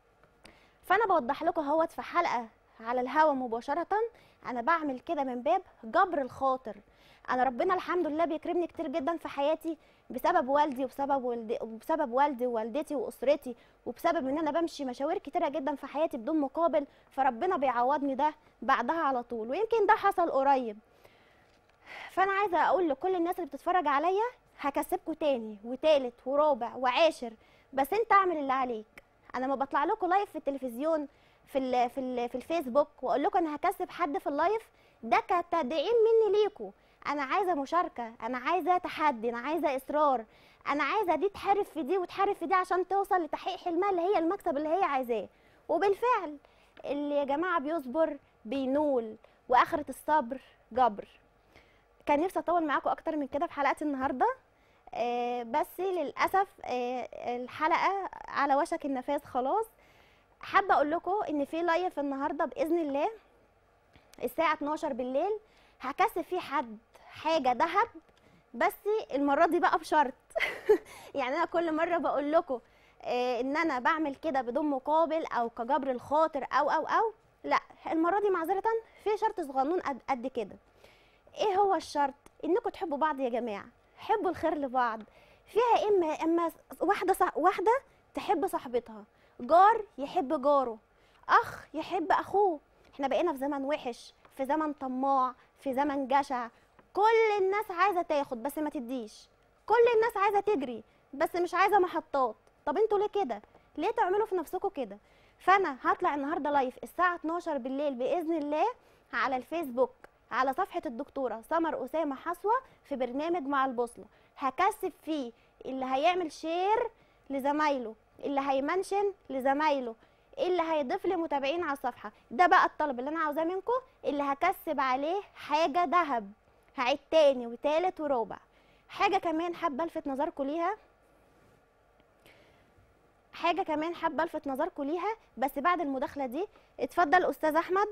فانا بوضح لكم اهوت في حلقه على الهوا مباشره انا بعمل كده من باب جبر الخاطر انا ربنا الحمد لله بيكرمني كتير جدا في حياتي بسبب والدي وبسبب والدي وبسبب والدي ووالدتي واسرتي وبسبب ان انا بمشي مشاوير كتيره جدا في حياتي بدون مقابل فربنا بيعوضني ده بعدها على طول ويمكن ده حصل قريب فانا عايزه اقول لكل الناس اللي بتتفرج عليا هكسبكوا تاني وتالت ورابع وعاشر بس انت اعمل اللي عليك انا ما بطلع لكم لايف في التلفزيون في ال في ال في الفيسبوك واقول لكم انا هكسب حد في اللايف ده كتدعيم مني ليكوا انا عايزه مشاركه انا عايزه تحدي انا عايزه اصرار انا عايزه دي تحارب في دي وتحارب في دي عشان توصل لتحقيق حلمها اللي هي المكسب اللي هي عايزاه وبالفعل اللي يا جماعه بيصبر بينول واخره الصبر جبر كان نفسي اطول معاكم اكتر من كده في حلقه النهارده آه بس للاسف آه الحلقه على وشك النفاذ خلاص حابه اقول لكم ان في لايف النهارده باذن الله الساعه 12 بالليل هكسب فيه حد حاجه ذهب بس المره دي بقى بشرط يعني انا كل مره بقول لكم آه ان انا بعمل كده بدون مقابل او كجبر الخاطر او او او لا المره دي معذره في شرط صغنون قد, قد كده ايه هو الشرط انكم تحبوا بعض يا جماعه حبوا الخير لبعض فيها اما اما واحده صح واحده تحب صاحبتها جار يحب جاره اخ يحب اخوه احنا بقينا في زمن وحش في زمن طماع في زمن جشع كل الناس عايزه تاخد بس ما تديش كل الناس عايزه تجري بس مش عايزه محطات طب انتوا ليه كده ليه تعملوا في نفسكم كده فانا هطلع النهارده لايف الساعه 12 بالليل باذن الله على الفيسبوك على صفحة الدكتورة سمر أسامة حصوة في برنامج مع البوصلة هكثف فيه اللي هيعمل شير لزمايله اللي هيمنشن لزمايله اللي هيضيف لي متابعين على الصفحة ده بقى الطلب اللي أنا عاوزاه منكم اللي هكسب عليه حاجة ذهب هعيد تاني وتالت ورابع حاجة كمان حابة ألفت نظركم ليها حاجة كمان حابة ألفت نظركم ليها بس بعد المداخلة دي اتفضل أستاذ أحمد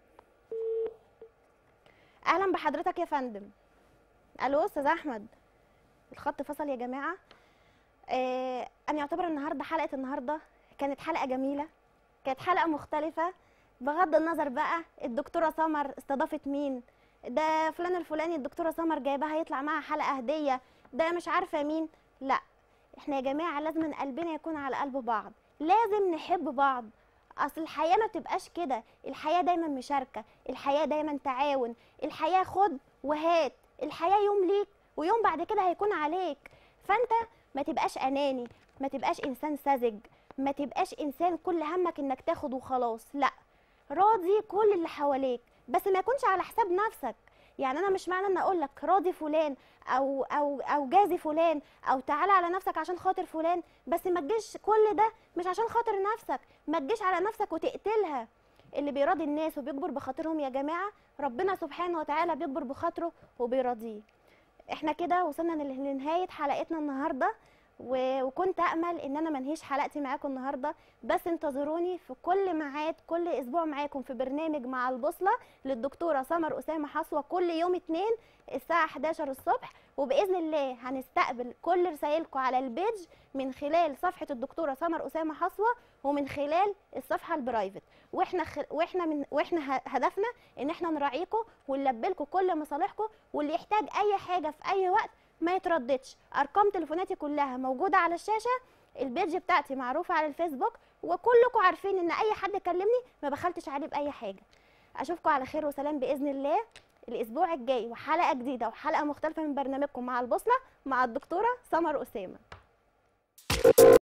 اهلا بحضرتك يا فندم الو استاذ احمد الخط فصل يا جماعه آه انا يعتبر النهارده حلقه النهارده كانت حلقه جميله كانت حلقه مختلفه بغض النظر بقى الدكتوره سمر استضافت مين ده فلان الفلاني الدكتوره سمر جايباها يطلع معاها حلقه هديه ده مش عارفه مين لا احنا يا جماعه لازم قلبنا يكون على قلب بعض لازم نحب بعض اصل الحياه ما بتبقاش كده الحياه دايما مشاركه الحياه دايما تعاون الحياه خد وهات الحياه يوم ليك ويوم بعد كده هيكون عليك فانت ما تبقاش اناني ما تبقاش انسان ساذج ما تبقاش انسان كل همك انك تاخد وخلاص لا راضي كل اللي حواليك بس ما يكونش على حساب نفسك يعني انا مش معنى ان اقول لك راضي فلان او او او جازي فلان او تعالى على نفسك عشان خاطر فلان بس ما تجيش كل ده مش عشان خاطر نفسك ما تجيش على نفسك وتقتلها اللي بيراضي الناس وبيجبر بخاطرهم يا جماعه ربنا سبحانه وتعالى بيجبر بخاطره وبيراضيه احنا كده وصلنا لنهايه حلقتنا النهارده وكنت امل ان انا منهيش حلقتي معاكم النهارده بس انتظروني في كل ميعاد كل اسبوع معاكم في برنامج مع البوصله للدكتوره سمر اسامه حصوه كل يوم اثنين الساعه 11 الصبح وباذن الله هنستقبل كل رسائلكم على البيج من خلال صفحه الدكتوره سمر اسامه حصوه ومن خلال الصفحه البرايفت واحنا خ... واحنا من واحنا هدفنا ان احنا نراعيكم ونلبي لكم كل مصالحكم واللي يحتاج اي حاجه في اي وقت ما يترددش ارقام تليفوناتي كلها موجوده على الشاشه البيج بتاعتي معروفه على الفيسبوك وكلكم عارفين ان اي حد كلمني ما بخلتش عليه باي حاجه اشوفكم على خير وسلام باذن الله الاسبوع الجاي وحلقه جديده وحلقه مختلفه من برنامجكم مع البوصله مع الدكتوره سمر اسامه